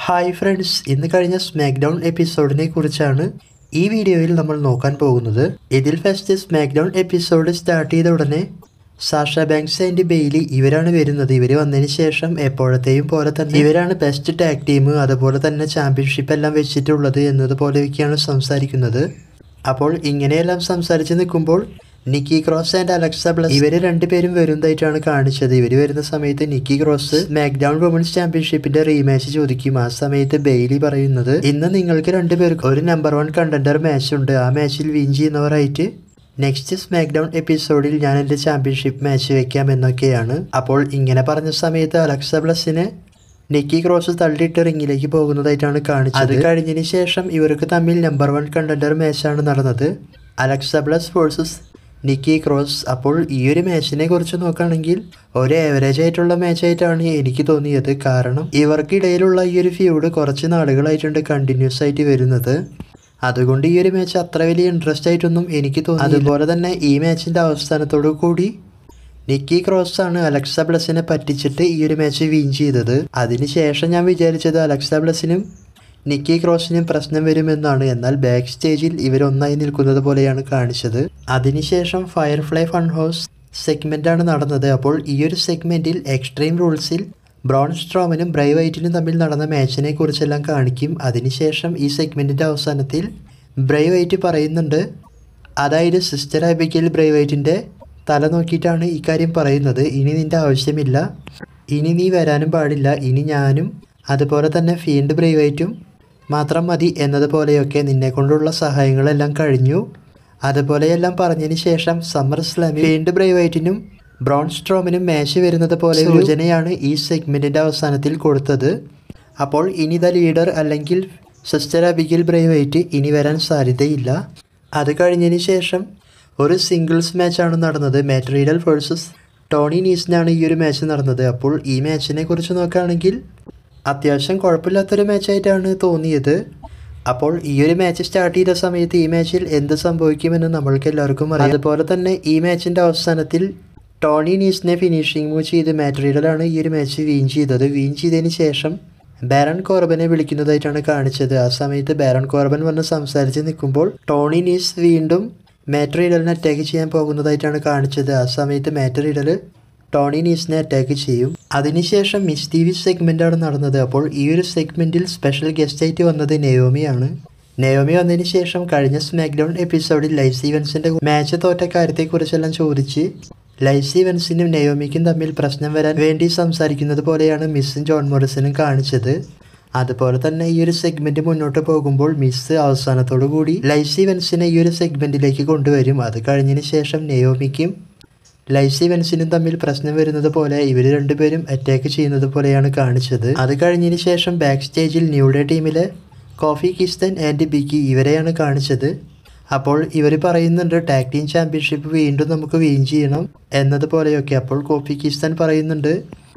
hi friends ഇന്ന് കഴിഞ്ഞ smack down എപ്പിസോഡിനെ കുറിച്ചാണ് ഈ വീഡിയോയിൽ നമ്മൾ നോക്കാൻ പോകുന്നത് ഇതിൽ first SmackDown episode start ചെയ്ത ഉടനെ സാഷ ബാങ്ക്സ് ആൻഡ് ബെയിലി ഇവരാണ് വരുന്നത് ഇവർ വന്നതിന് ശേഷം എപ്പോഴത്തെയും പോലെ തന്നെ ഇവരാണ് ബെസ്റ്റ് ടാഗ് ടീം അതുപോലെ തന്നെ ചാമ്പ്യൻഷിപ്പ് എല്ലാം വെച്ചിട്ടുള്ളത് എന്നതുപോലെയൊക്കെയാണ് സംസാരിക്കുന്നത് അപ്പോൾ ഇങ്ങനെയെല്ലാം സംസാരിച്ച് നിൽക്കുമ്പോൾ Nikki Cross and Alexa Bliss ഇവര് രണ്ടുപേരും വരുന്നതായിട്ടാണ് കാണിച്ചത് ഇവര് വരുന്ന സമയത്ത് നിക്കി ക്രോസ് മാക്ഡൗൺ വുമൻസ് ചാമ്പ്യൻഷിപ്പിന്റെ റീമാച്ച് ചോദിക്കും ആ സമയത്ത് ബെയിലി പറയുന്നത് ഇന്ന് നിങ്ങൾക്ക് രണ്ടുപേർക്ക് ഒരു നമ്പർ വൺ കണ്ടന്റർ മാച്ച് ഉണ്ട് ആ മാച്ചിൽ വിൻ ചെയ്യുന്നവരായിട്ട് നെക്സ്റ്റ് സ്മാക്ഡൗൺ എപ്പിസോഡിൽ ഞാൻ എൻ്റെ ചാമ്പ്യൻഷിപ്പ് മാച്ച് വെക്കാം എന്നൊക്കെയാണ് അപ്പോൾ ഇങ്ങനെ പറഞ്ഞ സമയത്ത് അലക്സ ബ്ലസ്സിനെ നിക്കി ക്രോസ് തള്ളിയിട്ട് റിങ്ങിലേക്ക് പോകുന്നതായിട്ടാണ് കാണിച്ചത് അത് കഴിഞ്ഞതിന് ശേഷം ഇവർക്ക് തമ്മിൽ നമ്പർ വൺ കണ്ടന്റർ മാച്ചാണ് നടന്നത് Alexa Bliss versus Nikki Cross അപ്പോൾ ഈ ഒരു മാച്ചിനെ കുറിച്ച് നോക്കുകയാണെങ്കിൽ ഒരു ഏവറേജ് ആയിട്ടുള്ള മാച്ചായിട്ടാണ് എനിക്ക് തോന്നിയത് കാരണം ഇവർക്കിടയിലുള്ള ഈ ഒരു ഫ്യൂഡ് കുറച്ച് നാളുകളായിട്ടുണ്ട് കണ്ടിന്യൂസ് ആയിട്ട് വരുന്നത് അതുകൊണ്ട് ഈ ഒരു മാച്ച് അത്ര വലിയ ഇൻട്രസ്റ്റ് ആയിട്ടൊന്നും എനിക്ക് തോന്നി അതുപോലെ തന്നെ ഈ മാച്ചിൻ്റെ അവസാനത്തോടു കൂടി നിക്കി ക്രോസ് ആണ് അലക്സ ബ്ലസിനെ പറ്റിച്ചിട്ട് ഈ ഒരു മാച്ച് വിൻ ചെയ്തത് അതിനുശേഷം ഞാൻ വിചാരിച്ചത് അലക്സ ബ്ലസിനും നിക്കി ക്രോസിനും പ്രശ്നം വരുമെന്നാണ് എന്നാൽ ബാക്ക് സ്റ്റേജിൽ ഇവരൊന്നായി നിൽക്കുന്നത് പോലെയാണ് കാണിച്ചത് അതിനുശേഷം ഫയർഫ്ലൈ ഫൺ ഹൗസ് സെഗ്മെൻ്റാണ് നടന്നത് അപ്പോൾ ഈ ഒരു സെഗ്മെൻറ്റിൽ എക്സ്ട്രീം റൂൾസിൽ ബ്രോൺ സ്ട്രോമനും ബ്രൈ വൈറ്റിനും തമ്മിൽ നടന്ന മാച്ചിനെ കുറിച്ചെല്ലാം കാണിക്കും അതിനുശേഷം ഈ സെഗ്മെൻറ്റിൻ്റെ അവസാനത്തിൽ ബ്രൈ വൈറ്റ് പറയുന്നുണ്ട് അതായത് സിസ്റ്റർ അബിക്കൽ ബ്രൈ വൈറ്റിൻ്റെ തല നോക്കിയിട്ടാണ് ഈ കാര്യം പറയുന്നത് ഇനി നിൻ്റെ ആവശ്യമില്ല ഇനി നീ വരാനും പാടില്ല ഇനി ഞാനും അതുപോലെ തന്നെ ഫീൽഡ് ബ്രൈ വൈറ്റും മാത്രം മതി എന്നതുപോലെയൊക്കെ നിന്നെ കൊണ്ടുള്ള സഹായങ്ങളെല്ലാം കഴിഞ്ഞു അതുപോലെയെല്ലാം പറഞ്ഞതിന് ശേഷം സമ്മർ സ്ലാമിൽ ഫീൽഡ് ബ്രൈ വൈറ്റിനും ബ്രോൺ സ്ട്രോമിനും മാച്ച് വരുന്നത് പോലെ സൂചനയാണ് ഈ സെഗ്മെൻറ്റിൻ്റെ അവസാനത്തിൽ കൊടുത്തത് അപ്പോൾ ഇനി ദ ലീഡർ അല്ലെങ്കിൽ സിസ്റ്റർ അബിഗിൽ ബ്രൈ വൈറ്റ് ഇനി വരാൻ സാധ്യതയില്ല അത് കഴിഞ്ഞതിന് ശേഷം ഒരു സിംഗിൾസ് മാച്ചാണ് നടന്നത് മാറ്ററീഡൽ വേഴ്സസ് ടോണി നീസിനാണ് ഈ ഒരു മാച്ച് നടന്നത് അപ്പോൾ ഈ മാച്ചിനെ കുറിച്ച് നോക്കുകയാണെങ്കിൽ അത്യാവശ്യം കുഴപ്പമില്ലാത്തൊരു മാച്ചായിട്ടാണ് തോന്നിയത് അപ്പോൾ ഈ ഒരു മാച്ച് സ്റ്റാർട്ട് ചെയ്ത സമയത്ത് ഈ മാച്ചിൽ എന്ത് സംഭവിക്കുമെന്ന് നമ്മൾക്ക് എല്ലാവർക്കും അറിയാം അതുപോലെ തന്നെ ഈ മാച്ചിൻ്റെ അവസാനത്തിൽ ടോണി നീസിനെ ഫിനിഷിംഗ് മൂവ് ചെയ്ത് മാറ്ററീഡലാണ് ഈ ഒരു മാച്ച് വീൻ ചെയ്തത് വീൻ ചെയ്തതിന് ശേഷം ബാരൺ കോർബനെ വിളിക്കുന്നതായിട്ടാണ് കാണിച്ചത് ആ സമയത്ത് ബാരൺ കോർബൻ വന്ന് സംസാരിച്ച് നിൽക്കുമ്പോൾ ടോണി നീസ് വീണ്ടും മാറ്ററീഡലിനെ അറ്റാക്ക് ചെയ്യാൻ പോകുന്നതായിട്ടാണ് കാണിച്ചത് ആ സമയത്ത് മാറ്ററീഡൽ ടോണി നീസിനെ അറ്റാക്ക് ചെയ്യും അതിനുശേഷം മിസ് ടി വി സെഗ്മെൻ്റാണ് നടന്നത് അപ്പോൾ ഈ ഒരു സെഗ്മെൻറ്റിൽ സ്പെഷ്യൽ ഗസ്റ്റായിട്ട് വന്നത് നെയോമിയാണ് നെയോമി വന്നതിന് ശേഷം കഴിഞ്ഞ സ്മാക്ഡൗൺ എപ്പിസോഡിൽ ലൈഫ് ഈവൻസിൻ്റെ മാച്ച് തോറ്റ കാര്യത്തെക്കുറിച്ചെല്ലാം ചോദിച്ച് ലൈഫ് ഈവൻസിനും നെയോമിക്കും തമ്മിൽ പ്രശ്നം വരാൻ വേണ്ടി സംസാരിക്കുന്നത് പോലെയാണ് മിസ്സും ജോൺ മോറിസനും കാണിച്ചത് അതുപോലെ തന്നെ ഈ ഒരു സെഗ്മെന്റ് മുന്നോട്ട് പോകുമ്പോൾ മിസ് അവസാനത്തോടു കൂടി ലൈഫ് ഈവൻസിനെ ഈ ഒരു സെഗ്മെന്റിലേക്ക് കൊണ്ടുവരും അത് കഴിഞ്ഞതിന് ശേഷം നെയോമിക്കും ലൈഫ് ഇവൻസിനും തമ്മിൽ പ്രശ്നം വരുന്നത് പോലെ ഇവർ രണ്ടുപേരും അറ്റാക്ക് ചെയ്യുന്നത് പോലെയാണ് കാണിച്ചത് അത് കഴിഞ്ഞതിന് ശേഷം ബാക്ക് സ്റ്റേജിൽ ന്യൂഡേ ടീമിലെ കോഫി കിസ്റ്റൻ ആൻഡ് ബിക്കി ഇവരെയാണ് കാണിച്ചത് അപ്പോൾ ഇവർ പറയുന്നുണ്ട് ടാഗ് ടീം ചാമ്പ്യൻഷിപ്പ് വീണ്ടും നമുക്ക് വിൻ ചെയ്യണം എന്നതുപോലെയൊക്കെ അപ്പോൾ കോഫി കിസ്റ്റൻ പറയുന്നുണ്ട്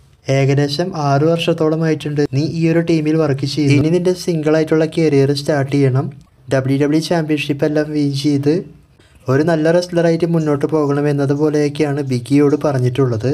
ഏകദേശം ആറു വർഷത്തോളമായിട്ടുണ്ട് നീ ഈ ഒരു ടീമിൽ വർക്ക് ചെയ്യും ഇനി നിന്റെ സിംഗിൾ ആയിട്ടുള്ള കരിയർ സ്റ്റാർട്ട് ചെയ്യണം ഡബ്ല്യു ഡബ്ല്യു ചാമ്പ്യൻഷിപ്പ് എല്ലാം വിൻ ചെയ്ത് ഒരു നല്ല റെസ്ലറായിട്ട് മുന്നോട്ട് പോകണം എന്നതുപോലെയൊക്കെയാണ് ബിഗിയോട് പറഞ്ഞിട്ടുള്ളത്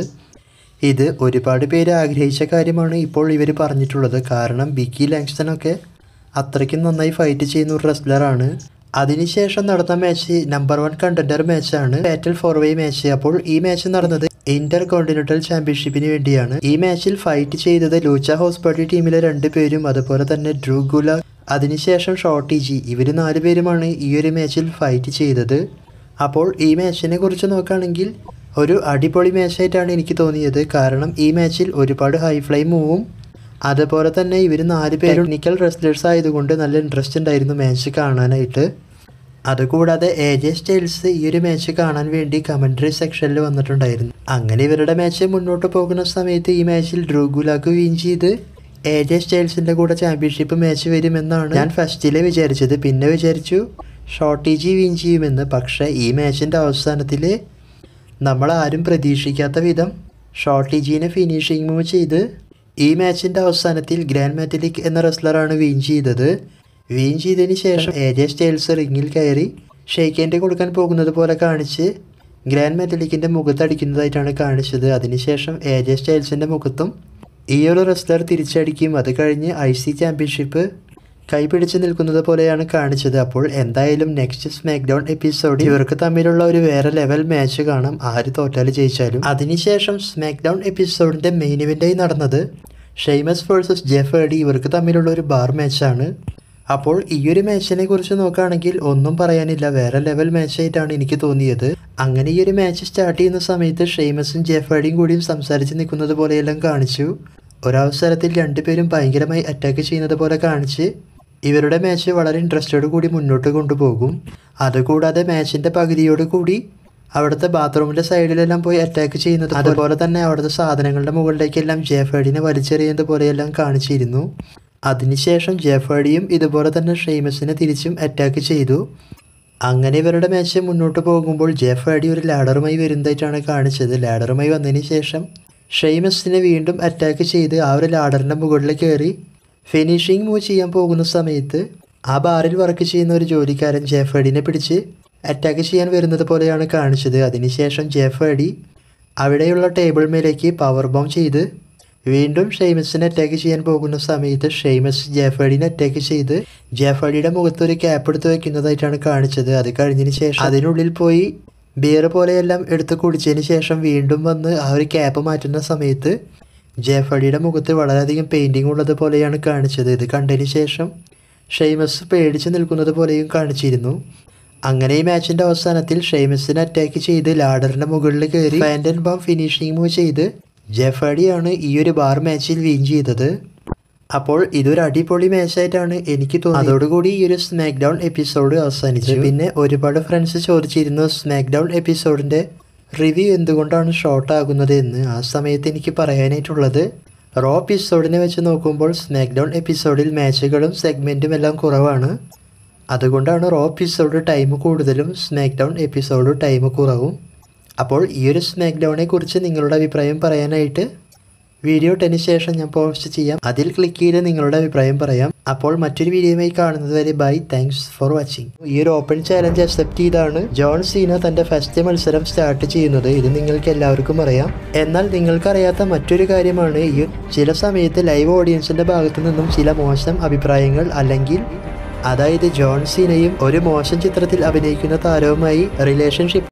ഇത് ഒരുപാട് പേര് ആഗ്രഹിച്ച കാര്യമാണ് ഇപ്പോൾ ഇവർ പറഞ്ഞിട്ടുള്ളത് കാരണം ബിഗി ലാങ്സ്റ്റനൊക്കെ അത്രയ്ക്കും നന്നായി ഫൈറ്റ് ചെയ്യുന്ന ഒരു റെസ്ലറാണ് അതിനുശേഷം നടന്ന മാച്ച് നമ്പർ വൺ കണ്ടന്റർ മാച്ചാണ് ബാറ്റൽ ഫോർ വേ മാച്ച് അപ്പോൾ ഈ മാച്ച് നടന്നത് ഇന്റർ കോണ്ടിനെന്റൽ ചാമ്പ്യൻഷിപ്പിന് വേണ്ടിയാണ് ഈ മാച്ചിൽ ഫൈറ്റ് ചെയ്തത് ലൂച്ച ഹോസ്പിറ്റൽ ടീമിലെ രണ്ട് പേരും അതുപോലെ തന്നെ ഡ്രൂ ഗുല അതിനുശേഷം ഷോർട്ടി ജി ഇവർ നാല് പേരുമാണ് ഈ ഒരു മാച്ചിൽ ഫൈറ്റ് ചെയ്തത് അപ്പോൾ ഈ മാച്ചിനെ കുറിച്ച് നോക്കുകയാണെങ്കിൽ ഒരു അടിപൊളി മാച്ചായിട്ടാണ് എനിക്ക് തോന്നിയത് കാരണം ഈ മാച്ചിൽ ഒരുപാട് ഹൈ ഫ്ലൈ മൂവും അതുപോലെ തന്നെ ഇവർ നാല് പേരും ടെക്നിക്കൽ റെസ്ലേഴ്സ് ആയതുകൊണ്ട് നല്ല ഇൻട്രസ്റ്റ് ഉണ്ടായിരുന്നു മാച്ച് കാണാനായിട്ട് അതുകൂടാതെ എ ജെ സ്റ്റൈൽസ് ഈ ഒരു മാച്ച് കാണാൻ വേണ്ടി കമൻട്രി സെക്ഷനിൽ വന്നിട്ടുണ്ടായിരുന്നു അങ്ങനെ ഇവരുടെ മാച്ച് മുന്നോട്ട് പോകുന്ന സമയത്ത് ഈ മാച്ചിൽ ഡ്രൂഗുലാക്ക് വിൻ ചെയ്ത് എ ജെ സ്റ്റൈൽസിൻ്റെ കൂടെ ചാമ്പ്യൻഷിപ്പ് മാച്ച് വരുമെന്നാണ് ഞാൻ ഫസ്റ്റിലെ വിചാരിച്ചത് പിന്നെ വിചാരിച്ചു ഷോർട്ടി ജി വിൻ ചെയ്യുമെന്ന് പക്ഷേ ഈ മാച്ചിൻ്റെ അവസാനത്തിൽ നമ്മൾ ആരും പ്രതീക്ഷിക്കാത്ത വിധം ഷോർട്ടി ജീനെ ഫിനിഷിംഗ് മൂവ് ചെയ്ത് ഈ മാച്ചിൻ്റെ അവസാനത്തിൽ ഗ്രാൻഡ് മാറ്റലിക് എന്ന റെസ്ലറാണ് വിൻ ചെയ്തത് വിൻ ചെയ്തതിന് ശേഷം എ ജെ സ്റ്റൈൽസ് റിങ്ങിൽ കയറി ഷെയ്ക്ക് ഹാൻഡ് കൊടുക്കാൻ പോകുന്നത് പോലെ കാണിച്ച് ഗ്രാൻഡ് മെറ്റലിക്കിൻ്റെ മുഖത്ത് അടിക്കുന്നതായിട്ടാണ് കാണിച്ചത് അതിനുശേഷം എ ജെ സ്റ്റൈൽസിൻ്റെ മുഖത്തും ഈ ഒരു റെസ്ലർ തിരിച്ചടിക്കും അത് കഴിഞ്ഞ് ഐ സി ചാമ്പ്യൻഷിപ്പ് കൈപിടിച്ച് നിൽക്കുന്നത് പോലെയാണ് കാണിച്ചത് അപ്പോൾ എന്തായാലും നെക്സ്റ്റ് സ്മാക്ക് ഡൗൺ എപ്പിസോഡ് ഇവർക്ക് തമ്മിലുള്ള ഒരു വേറെ ലെവൽ മാച്ച് കാണാം ആര് തോറ്റാൽ ജയിച്ചാലും അതിനുശേഷം സ്മാക്ക് ഡൗൺ എപ്പിസോഡിന്റെ മെയിൻ ഇവന്റായി നടന്നത് ഷെയ്മസ് വേഴ്സസ് ജെഫേഡി ഇവർക്ക് തമ്മിലുള്ള ഒരു ബാർ മാച്ചാണ് അപ്പോൾ ഈ ഒരു മാച്ചിനെ കുറിച്ച് നോക്കുകയാണെങ്കിൽ ഒന്നും പറയാനില്ല വേറെ ലെവൽ മാച്ചായിട്ടാണ് എനിക്ക് തോന്നിയത് അങ്ങനെ ഈ ഒരു മാച്ച് സ്റ്റാർട്ട് ചെയ്യുന്ന സമയത്ത് ഷെയ്മസും ജെഫേഡിയും കൂടിയും സംസാരിച്ച് നിൽക്കുന്നത് പോലെയെല്ലാം കാണിച്ചു ഒരവസരത്തിൽ രണ്ടുപേരും ഭയങ്കരമായി അറ്റാക്ക് ചെയ്യുന്നത് പോലെ കാണിച്ച് ഇവരുടെ മാച്ച് വളരെ ഇൻട്രസ്റ്റോട് കൂടി മുന്നോട്ട് കൊണ്ടുപോകും അതുകൂടാതെ മാച്ചിൻ്റെ പകുതിയോട് കൂടി അവിടുത്തെ ബാത്റൂമിൻ്റെ സൈഡിലെല്ലാം പോയി അറ്റാക്ക് ചെയ്യുന്നത് അതുപോലെ തന്നെ അവിടുത്തെ സാധനങ്ങളുടെ മുകളിലേക്കെല്ലാം ജെഫേഡിനെ വലിച്ചെറിയുന്നത് പോലെയെല്ലാം കാണിച്ചിരുന്നു അതിനുശേഷം ജെഫേഡിയും ഇതുപോലെ തന്നെ ഷെയ്മസിനെ തിരിച്ചും അറ്റാക്ക് ചെയ്തു അങ്ങനെ ഇവരുടെ മാച്ച് മുന്നോട്ട് പോകുമ്പോൾ ജെഫേഡി ഒരു ലാഡറുമായി വരുന്നതായിട്ടാണ് കാണിച്ചത് ലാഡറുമായി വന്നതിന് ശേഷം ഷെയ്മസിനെ വീണ്ടും അറ്റാക്ക് ചെയ്ത് ആ ഒരു ലാഡറിൻ്റെ മുകളിൽ കയറി ഫിനിഷിംഗ് മൂവ് ചെയ്യാൻ പോകുന്ന സമയത്ത് ആ ബാറിൽ വർക്ക് ചെയ്യുന്ന ഒരു ജോലിക്കാരൻ ജെഫേഡിനെ പിടിച്ച് അറ്റാക്ക് ചെയ്യാൻ വരുന്നത് പോലെയാണ് കാണിച്ചത് അതിനുശേഷം ജെഫേഡി അവിടെയുള്ള ടേബിൾ മേലേക്ക് പവർ ബോം ചെയ്ത് വീണ്ടും ഷെയ്മസിനെ അറ്റാക്ക് ചെയ്യാൻ പോകുന്ന സമയത്ത് ഷെയ്മസ് ജെഫേഡിനെ അറ്റാക്ക് ചെയ്ത് ജെഫേഡിയുടെ മുഖത്ത് ഒരു ക്യാപ്പ് എടുത്ത് വെക്കുന്നതായിട്ടാണ് കാണിച്ചത് അത് കഴിഞ്ഞതിന് ശേഷം അതിനുള്ളിൽ പോയി ബിയർ പോലെയെല്ലാം എടുത്ത് കുടിച്ചതിന് ശേഷം വീണ്ടും വന്ന് ആ ഒരു ക്യാപ്പ് മാറ്റുന്ന സമയത്ത് ജെഫേഡിയുടെ മുഖത്ത് വളരെയധികം പെയിൻറ്റിങ് ഉള്ളത് പോലെയാണ് കാണിച്ചത് ഇത് കണ്ടതിന് ശേഷം ഷെയ്മസ് പേടിച്ച് നിൽക്കുന്നത് പോലെയും കാണിച്ചിരുന്നു അങ്ങനെ ഈ മാച്ചിന്റെ അവസാനത്തിൽ ഷെയ്മസിനെ അറ്റാക്ക് ചെയ്ത് ലാഡറിന്റെ മുകളിൽ കയറി ഫാൻഡൻ ബാം ഫിനിഷിംഗ് മൂവ് ചെയ്ത് ജെഫാഡിയാണ് ഈ ഒരു ബാർ മാച്ചിൽ വിൻ ചെയ്തത് അപ്പോൾ ഇതൊരു അടിപൊളി മാച്ചായിട്ടാണ് എനിക്ക് തോന്നുന്നത് അതോടുകൂടി ഈ ഒരു സ്മാക്ക് ഡൗൺ എപ്പിസോഡ് അവസാനിച്ചു പിന്നെ ഒരുപാട് ഫ്രണ്ട്സ് ചോദിച്ചിരുന്നു സ്മാക്ക് ഡൗൺ എപ്പിസോഡിന്റെ റിവ്യൂ എന്തുകൊണ്ടാണ് ഷോർട്ട് ആകുന്നത് എന്ന് ആ സമയത്ത് എനിക്ക് പറയാനായിട്ടുള്ളത് റോ എപ്പിസോഡിനെ വെച്ച് നോക്കുമ്പോൾ സ്മാക്ക് ഡൗൺ എപ്പിസോഡിൽ മാച്ചുകളും സെഗ്മെൻറ്റും എല്ലാം കുറവാണ് അതുകൊണ്ടാണ് റോ എപ്പിസോഡ് ടൈം കൂടുതലും സ്മാക്ക് ഡൗൺ എപ്പിസോഡ് ടൈം കുറവും അപ്പോൾ ഈ ഒരു സ്മാക്ക് ഡൗണിനെ കുറിച്ച് നിങ്ങളുടെ അഭിപ്രായം പറയാനായിട്ട് വീഡിയോ ഇട്ടതിന് ശേഷം ഞാൻ പോസ്റ്റ് ചെയ്യാം അതിൽ ക്ലിക്ക് ചെയ്ത് നിങ്ങളുടെ അഭിപ്രായം പറയാം അപ്പോൾ മറ്റൊരു വീഡിയോയുമായി കാണുന്നത് വരെ ബൈ താങ്ക്സ് ഫോർ വാച്ചിങ് ഈ ഒരു ഓപ്പൺ ചാലഞ്ച് അക്സെപ്റ്റ് ചെയ്താണ് ജോൺ സീന തന്റെ ഫസ്റ്റ് മത്സരം സ്റ്റാർട്ട് ചെയ്യുന്നത് ഇത് നിങ്ങൾക്ക് എല്ലാവർക്കും അറിയാം എന്നാൽ നിങ്ങൾക്കറിയാത്ത മറ്റൊരു കാര്യമാണ് ഈ ചില സമയത്ത് ലൈവ് ഓഡിയൻസിന്റെ ഭാഗത്തു നിന്നും ചില മോശം അഭിപ്രായങ്ങൾ അല്ലെങ്കിൽ അതായത് ജോൺ സീനയും ഒരു മോശം ചിത്രത്തിൽ അഭിനയിക്കുന്ന താരവുമായി റിലേഷൻഷിപ്പ്